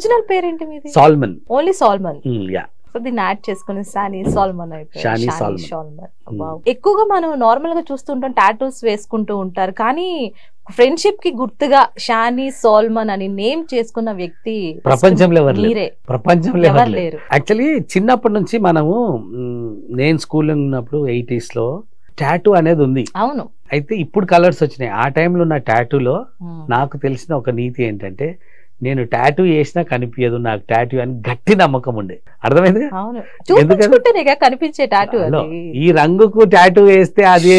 Original పేరేంటి మీది Salmon only Salmon yeah so దీన్ని యాడ్ చేసుకుని సానీ సాల్మన్ అయిపోయింది Shani Shani Salmon. Salmon Hmm. Wow. ఎక్కువగా మనం నార్మల్ గా చూస్తుంటాం టాటూస్ వేసుకుంటూ ఉంటారు కానీ ఫ్రెండ్షిప్ కి గుర్తుగా షానీ సాల్మన్ అని నేమ్ చేసుకున్న వ్యక్తి ప్రపంచంలో ఎవరు లేరు. మీరే ప్రపంచంలో ఎవరు ఎవరు లేరు లేరు యాక్చువల్లీ చిన్నప్పటి నుంచి మనము మ్, నేను స్కూల్లో ఉన్నప్పుడు ఎయిటీస్ లో టాటూ అనేది ఉంది అవును అయితే ఇప్పుడు కలర్స్ వచ్చినాయి ఆ టైంలో ఉన్న టాటూలో Hmm. నాకు తెలిసిన ఒక నీతి ఏంటంటే నేను టాటూ వేసినా కనిపించదు నాకు టాటూ అని గట్టి నమ్మకం ఉండే అర్థమైంది అవును చూపించుకుంటేనే కనిపించే టాటూ హలో, అది ఈ రంగుకు టాటూ వేస్తే అది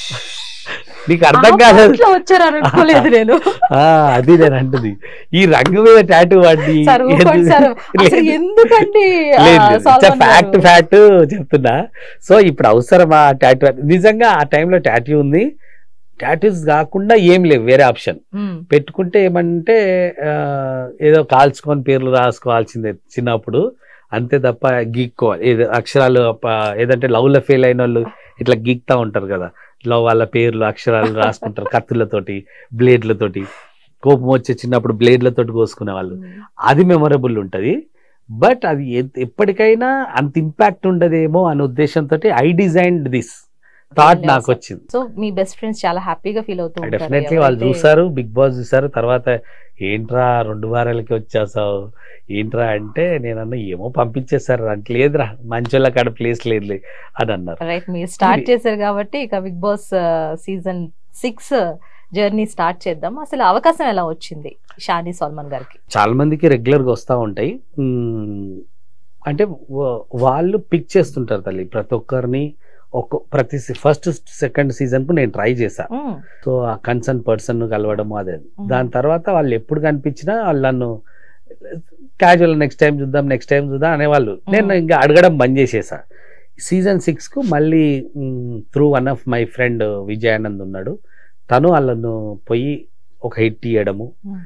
నీకు అర్థం ఆ కాలేదు point లో వచ్చారు అనుకోలేదు నేను ఆ, అది నేను అంటుంది ఈ రంగు మీద టాటూ వాడి సార్ ఊరుకోండి సార్ అసలు ఎందుకండి ఆ, సాల్మన్ ఫ్యాక్ట్ గారు? ఫ్యాక్ట్ చెప్తున్నా సో ఇప్పుడు అవసరమా టాటూ నిజంగా ఆ టైంలో టాటూ ఉంది టాటూస్ కాకుండా ఏం లేవు వేరే ఆప్షన్ Hmm. పెట్టుకుంటే ఏమంటే ఆ, ఏదో కాల్చుకొని పేర్లు రాసుకోవాల్సిందే చిన్నప్పుడు అంతే తప్ప గీక్కోవాలి ఏదో అక్షరాలు ప- ఏదంటే లవ్ లో ఫెయిల్ అయిన వాళ్ళు ఇట్లా గీక్తా ఉంటారు కదా లవ్ వాళ్ళ పేర్లు అక్షరాలు రాసుకుంటారు కత్తులతోటి బ్లేడ్లతోటి కోపం వచ్చే చిన్నప్పుడు బ్లేడ్లతోటి కోసుకునే వాళ్ళు Hmm. అది మెమొరబుల్ ఉంటది బట్ అది ఎ- ఎప్పటికైనా అంత ఇంపాక్ట్ ఉండదేమో అనే ఉద్దేశంతో I designed this thought Yes. నాకు వచ్చింది సో మీ బెస్ట్ ఫ్రెండ్స్ చాలా హ్యాపీగా ఫీల్ అవుతూ ఉంటారు డెఫినెట్లీ వాళ్ళు ఎవరైతే- చూసారు బిగ్ బాస్ చూసారు తర్వాత ఏంట్రా రెండు వారాలకి వచ్చేసావు ఏంట్రా అంటే నేను అన్న ఏమో పంపించేశారు అంటే లేదురా మంచోళ్ళ కాడ ప్లేస్ లేదులే అని అన్నారు రైట్ మీరు స్టార్ట్ ఇది- చేశారు కాబట్టి ఇక Bigg Boss season six journey start చేద్దాం అసలు అవకాశం ఎలా వచ్చింది షానీ సల్మాన్ గారికి చాలా మందికి రెగ్యులర్ గా వస్తూ ఉంటాయి మ్మ్. అంటే వా- వాళ్ళు పిక్ చేస్తుంటారు తల్లి ప్రతి ఒక్కరిని ఒక్క ప్రతి ఫస్ట్ సెకండ్ సీజన్ కు నేను ట్రై చేశా మ్మ్. సో ఆ కన్సర్న్ పర్సన్ కలవడం అదే మ్మ్. దాని తర్వాత వాళ్ళు ఎప్పుడు కనిపించినా వాళ్ళు నన్ను క్యాజువల్ నెక్స్ట్ టైం చూద్దాం నెక్స్ట్ టైం చూద్దాం అనేవాళ్ళు నేను మ్మ్. ఇంకా అడగడం బంద్ చేసేసా సీజన్ సిక్స్ కు మళ్ళీ through one of my friend Vijayanand ఉన్నాడు తను వాళ్ళను పోయి ఒక హిట్ ఇవ్వడము మ్మ్.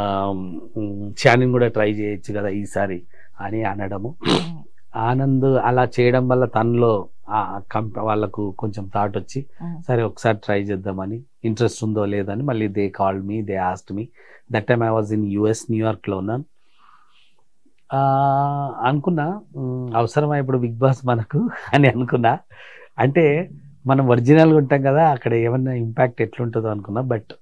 చానింగ్ కూడా ట్రై చేయొచ్చు కదా ఈసారి అని అనడము మ్మ్. ఆనంద్ అలా చేయడం వల్ల తనలో ఆ కంప వాళ్ళకు కొంచెం థాట్ వచ్చి మ్మ్. సరే ఒకసారి ట్రై చేద్దామని ఇంట్రెస్ట్ ఉందో లేదని మళ్ళీ they called me they asked me that time I was in US న్యూయార్క్లో ఉన్నాను ఆ, అనుకున్నా "ఉమ్, అవసరమా ఇప్పుడు బిగ్ బాస్ మనకు అని అనుకున్నా అంటే మనం ఒరిజినల్గా ఉంటాం కదా అక్కడ ఏమన్నా ఇంపాక్ట్ ఎట్లుంటుందో అనుకున్నా బట్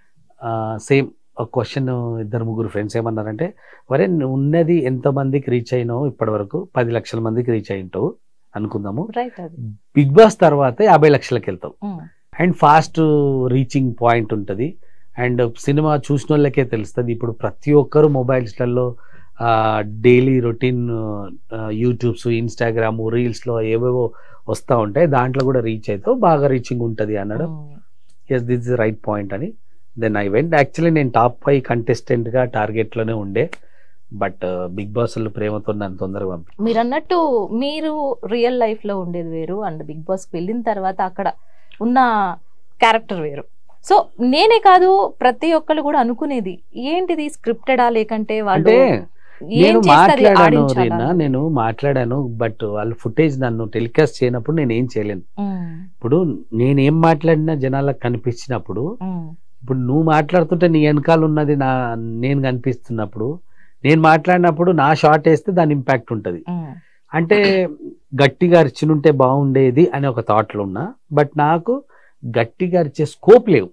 సేమ్ ఒక క్వశ్చన్ ఇద్దరు ముగ్గురు ఫ్రెండ్స్ ఏమన్నారంటే వరే నువ్వు ఉన్నది ఎంతమందికి రీచ్ అయినావు ఇప్పటి వరకు పది లక్షల మందికి రీచ్ అయింటావు అనుకుందాము రైట్ అది బిగ్ బాస్ తర్వాత యాభై లక్షలకి వెళ్తావు మ్మ్. అండ్ ఫాస్ట్ రీచింగ్ పాయింట్ ఉంటుంది అండ్ సినిమా చూసిన వాళ్ళకే తెలుస్తుంది ఇప్పుడు ప్రతి ఒక్కరు మొబైల్స్లలో డైలీ రొటీన్ యూట్యూబ్స్ ఇన్స్టాగ్రామ్ రీల్స్లో ఏవేవో వస్తూ ఉంటాయి దాంట్లో కూడా రీచ్ అవుతావు బాగా రీచింగ్ ఉంటుంది అనడం మ్మ్. Yes this is right point అని దెన్ ఐ వెంట్ యాక్చువల్లీ నేను టాప్ ఫైవ్ కంటెస్టెంట్గా టార్గెట్లోనే ఉండే బట్ బిగ్ బాస్ వాళ్ళు ప్రేమతో నన్ను తొందరగా పంపి మీరు అన్నట్టు మీరు రియల్ లైఫ్ లో ఉండేది వేరు అండ్ బిగ్ బాస్ కి వెళ్ళిన తర్వాత అక్కడ ఉన్న క్యారెక్టర్ వేరు సో నేనే కాదు ప్రతి ఒక్కరు కూడా అనుకునేది ఏంటిది స్క్రిప్టెడా లేకంటే వాళ్ళు అంటే ఏం నేను చేస్తే అది మాట్లాడాను ఆడించాలా? రీనా నేను మాట్లాడాను బట్ వాళ్ళు ఫుటేజ్ నన్ను టెలికాస్ట్ చేయనప్పుడు నేను ఏం చేయలేను మ్మ్. ఇప్పుడు నేనేం మాట్లాడినా జనాలకు కనిపించినప్పుడు మ్మ్. ఇప్పుడు నువ్వు మాట్లాడుతుంటే నీ వెనకాల ఉన్నది నా నేను కనిపిస్తున్నప్పుడు నేను మాట్లాడినప్పుడు నా షార్ట్ వేస్తే దాని ఇంపాక్ట్ ఉంటుంది మ్మ్. అంటే గట్టిగా అరిచినుంటే బాగుండేది అని ఒక థాట్లో ఉన్నా బట్ నాకు గట్టిగా అరిచే స్కోప్ లేవు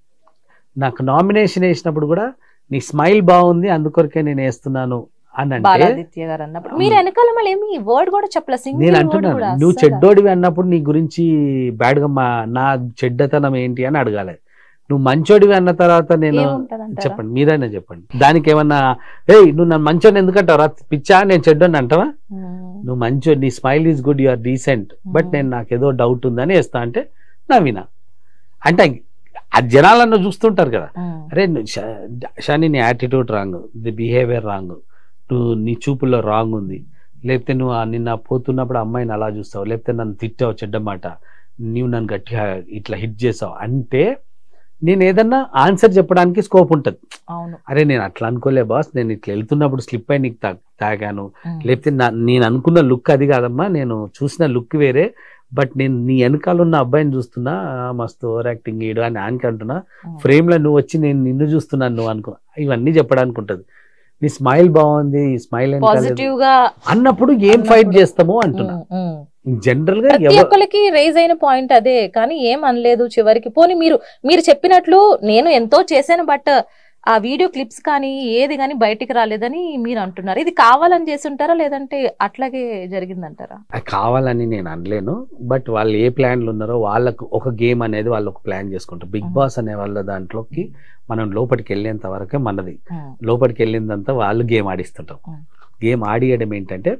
నాకు నామినేషన్ వేసినప్పుడు కూడా నీ స్మైల్ బాగుంది అందుకొరకే నేను వేస్తున్నాను అని అంటే బాలాదిత్య గారు అన్నప్పుడు మీరు వెనకాల మళ్ళీ ఏమి వర్డ్ కూడా చెప్పలే నేను సింగిల్ వర్డ్ అంటున్నాను కూడా నువ్వు అస్సలు. చెడ్డోడివి అన్నప్పుడు నీ గురించి బ్యాడ్గా మా నా చెడ్డతనం ఏంటి అని అడగాలి నువ్వు మంచోడివి అన్న తర్వాత నేను ఏముంటదంటారా? చెప్పండి మీరైనా చెప్పండి దానికి ఏమన్నా ఏయ్ నువ్వు నన్ను మంచోని ఎందుకంటావు రా పిచ్చా నేను చెడ్డోని అంటావా మ్మ్. నువ్వు మంచో నీ smile is good you are decent but Hmm. నేను నాకు ఏదో డౌట్ ఉందని వేస్తా అంటే నవ్వినా అంటే ఆ జనాలన్న చూస్తుంటారు కదా మ్మ్. అరే నువ్వు షా- షాని నీ attitude wrong the behaviour wrong నువ్వు నీ చూపుల్లో రాంగ్ ఉంది లేకపోతే నువ్వు ఆ నిన్న పోతున్నప్పుడు అమ్మాయిని అలా చూస్తావు లేకపోతే నన్ను తిట్టావు చెడ్డ మాట నువ్వు నన్ను గట్టిగా ఇట్లా హిట్ చేసావు అంటే నేను ఏదన్నా ఆన్సర్ చెప్పడానికి స్కోప్ ఉంటుంది అవును అరే నేను అట్లా అనుకోలే బాస్ నేను ఇట్లా వెళ్తున్నప్పుడు స్లిప్ అయి నీకు తా- తాగాను మ్మ్. లేకపోతే నా నేను అనుకున్న లుక్ అది కాదమ్మా నేను చూసిన లుక్ వేరే బట్ నేను నీ వెనకాల ఉన్న అబ్బాయిని చూస్తున్నా ఆ, మస్తు ఓవర్ యాక్టింగ్ చేయడు అని ఆయనకి అంటున్నా మ్మ్. ఫ్రేమ్ లో నువ్వు వచ్చి నేను నిన్ను చూస్తున్నాను నువ్వు అనుకో ఇవన్నీ చెప్పడానికి ఉంటుంది నీ స్మైల్ బాగుంది ఈ స్మైల్ పాజిటివ్ గా అన్నప్పుడు ఏం ఫైట్ చేస్తామో అంటున్నా ఉమ్, ఉమ్. జనరల్ గా ప్రతి ఎవరు ఒక్కరికి రేజ్ అయిన పాయింట్ అదే కానీ ఏం అనలేదు చివరికి పోనీ మీరు మీరు చెప్పినట్లు నేను ఎంతో చేశాను బట్ ఆ వీడియో క్లిప్స్ కానీ ఏది కానీ బయటికి రాలేదని మీరు అంటున్నారు ఇది కావాలని చేస్తుంటారా లేదంటే అట్లాగే జరిగిందంటారా అది కావాలని నేను అనలేను బట్ వాళ్ళు ఏ ప్లాన్లు ఉన్నారో వాళ్ళకు ఒక గేమ్ అనేది వాళ్ళు ఒక ప్లాన్ చేసుకుంటారు బిగ్ Mhm. బాస్ అనే వాళ్ళ దాంట్లోకి మనం లోపలికి వెళ్ళేంత వరకే మనది ఉమ్, లోపలికి వెళ్ళిందంతా వాళ్ళు గేమ్ ఆడిస్తుంటాం Mm. గేమ్ ఆడియడం ఏంటంటే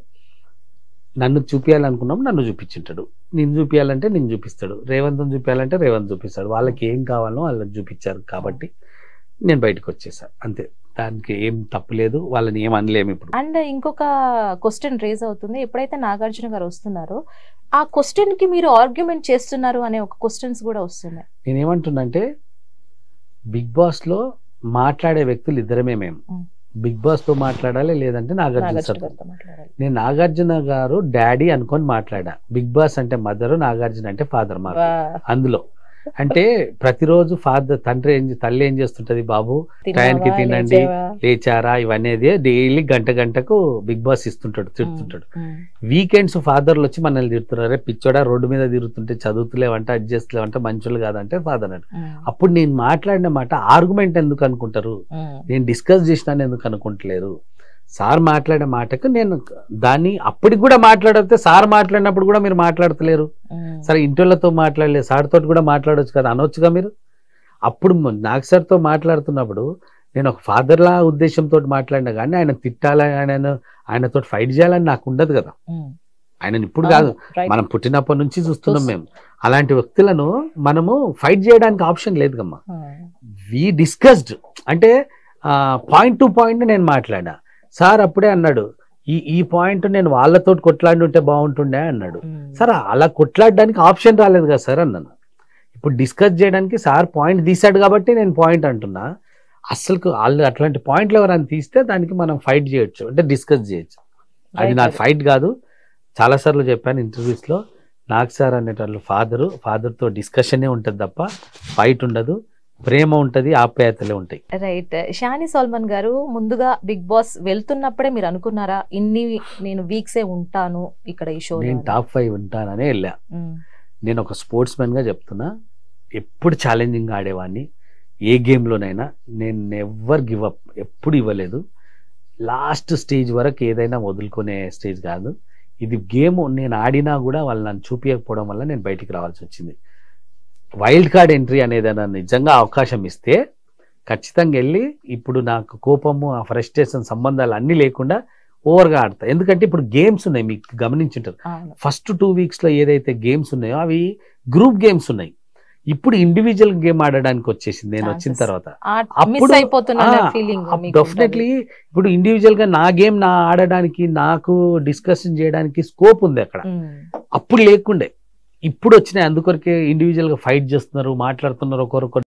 నన్ను చూపించాలనుకున్నాం నన్ను చూపించుంటాడు నేను చూపించాలంటే నేను చూపిస్తాడు రేవంత్ని చూపించాలంటే రేవంత్ చూపిస్తాడు వాళ్ళకి ఏం కావాలో వాళ్ళకి చూపించారు కాబట్టి నేను బయటకు వచ్చేసా అంతే దానికి ఏం తప్పులేదు వాళ్ళని ఏం అనలేము ఇప్పుడు అండ్ ఇంకొక క్వశ్చన్ రేజ్ అవుతుంది ఎప్పుడైతే నాగార్జున గారు వస్తున్నారో ఆ క్వశ్చన్ కి మీరు ఆర్గ్యుమెంట్ చేస్తున్నారు అనే ఒక క్వశ్చన్స్ కూడా వస్తున్నాయి నేనేమంటున్నంటే బిగ్ బాస్ లో మాట్లాడే వ్యక్తులు ఇద్దరమే మేము Mm. బిగ్ బాస్ తో మాట్లాడాలి లేదంటే నాగార్జున నాగార్జున సార్ గారితో మాట్లాడాలి నేను నాగార్జున గారు డాడీ అనుకొని మాట్లాడా బిగ్ బాస్ అంటే మదర్ నాగార్జున అంటే ఫాదర్ మాకు వా, అందులో అంటే ప్రతిరోజు ఫాదర్ తండ్రి ఏం తల్లి ఏం చేస్తుంటది బాబు తిన్నావా, టైంకి తినండి. లేచావా? లేచారా ఇవన్నీ డైలీ గంట గంటకు బిగ్ బాస్ ఇస్తుంటాడు తిడుతుంటాడు ఉమ్, వీకెండ్స్ ఫాదర్లు వచ్చి మనల్ని తిడుతున్నారు "అరే పిచ్చోడా రోడ్డు మీద తిరుగుతుంటే చదువుతులేవంట అది చేస్తలేవంట మంచులు కాదంటే ఫాదర్ అంట ఉమ్, అప్పుడు నేను మాట్లాడిన మాట ఆర్గ్యుమెంట్ ఎందుకు అనుకుంటారు ఉమ్, నేను డిస్కస్ చేసినాను ఎందుకు అనుకుంటలేరు సార్ మాట్లాడే మాటకు నేను దాన్ని అప్పటికి కూడా మాట్లాడితే సార్ మాట్లాడినప్పుడు కూడా మీరు మాట్లాడతలేరు ఉమ్. సరే ఇంటోళ్ళతో మాట్లాడలేదు సార్ తోటి కూడా మాట్లాడొచ్చు కదా అనొచ్చుగా మీరు అప్పుడు మ- నాగ్ సార్తో మాట్లాడుతున్నప్పుడు నేను ఒక ఫాదర్లా ఉద్దేశంతో మాట్లాడినా కానీ ఆయన తిట్టాలని ఆయన ఆయనతో ఫైట్ చేయాలని నాకు ఉండదు కదా ఉమ్. ఆయన ఇప్పుడు కాదు అవును, right. మనం పుట్టినప్పటి నుంచి చూస్తున్నాం చూస్తున్నాం. మేము అలాంటి వ్యక్తులను మనము ఫైట్ చేయడానికి ఆప్షన్ లేదు కమ్మా ఉమ్, వి డిస్కస్డ్ అంటే పాయింట్ టు పాయింట్ నేను మాట్లాడా సార్ అప్పుడే అన్నాడు ఈ ఈ పాయింట్ నేను వాళ్ళతో కొట్లాడి ఉంటే బాగుంటుండే అన్నాడు ఉమ్. సార్ అలా కొట్లాడడానికి ఆప్షన్ రాలేదు కదా సార్ అన్నాను ఇప్పుడు డిస్కస్ చేయడానికి సార్ పాయింట్ తీశాడు కాబట్టి నేను పాయింట్ అంటున్నా అసలు వాళ్ళు అట్లాంటి పాయింట్లు ఎవరైనా తీస్తే దానికి మనం ఫైట్ చేయొచ్చు అంటే డిస్కస్ చేయొచ్చు అది నా Right. ఫైట్ కాదు చాలాసార్లు చెప్పాను ఇంటర్వ్యూస్లో నాకు సార్ అనేటోళ్ళు ఫాదరు ఫాదర్తో డిస్కషనే ఉంటుంది తప్ప ఫైట్ ఉండదు ప్రేమ ఉంటుంది ఆప్యాయతలే ఉంటాయి రైట్ షాని సల్మాన్ గారు ముందుగా బిగ్ బాస్ వెళ్తున్నప్పుడే మీరు అనుకున్నారా ఇన్ని నేను వీక్సే ఉంటాను ఇక్కడ ఈ షో నేను టాప్ ఫైవ్ ఉంటాననే వెళ్ళా నేను ఒక స్పోర్ట్స్ గా చెప్తున్నా ఎప్పుడు ఛాలెంజింగ్ ఆడేవాడిని ఏ గేమ్లోనైనా నేను నెవర్ గివ్ అప్ ఎప్పుడు ఇవ్వలేదు లాస్ట్ స్టేజ్ వరకు ఏదైనా వదులుకునే స్టేజ్ కాదు ఇది గేమ్ నేను ఆడినా కూడా వాళ్ళు నన్ను చూపించకపోవడం వల్ల నేను బయటికి రావాల్సి వచ్చింది వైల్డ్ కార్డ్ ఎంట్రీ అనేది నన్ను నిజంగా అవకాశం ఇస్తే ఖచ్చితంగా వెళ్ళి ఇప్పుడు నాకు కోపము ఆ ఫ్రస్ట్రేషన్ సంబంధాలు అన్నీ లేకుండా ఓవర్గా ఆడతా ఎందుకంటే ఇప్పుడు గేమ్స్ ఉన్నాయి మీకు గమనించుంటారు అవును ఫస్ట్ టూ వీక్స్ లో ఏదైతే గేమ్స్ ఉన్నాయో అవి గ్రూప్ గేమ్స్ ఉన్నాయి ఇప్పుడు ఇండివిజువల్ గేమ్ ఆడడానికి వచ్చేసింది నేను వచ్చిన Chances. తర్వాత మిస్ అప్పుడు- అయిపోతున్నా ఆ, ఫీలింగ్ డెఫినెట్లీ ఇప్పుడు ఇండివిజువల్ గా నా గేమ్ నా ఆడడానికి నాకు డిస్కషన్ చేయడానికి స్కోప్ ఉంది అక్కడ అప్పుడు లేకుండే ఇప్పుడు వచ్చినాయి అందుకొరకే ఇండివిజువల్ గా ఫైట్ చేస్తున్నారు మాట్లాడుతున్నారు ఒకరొకరు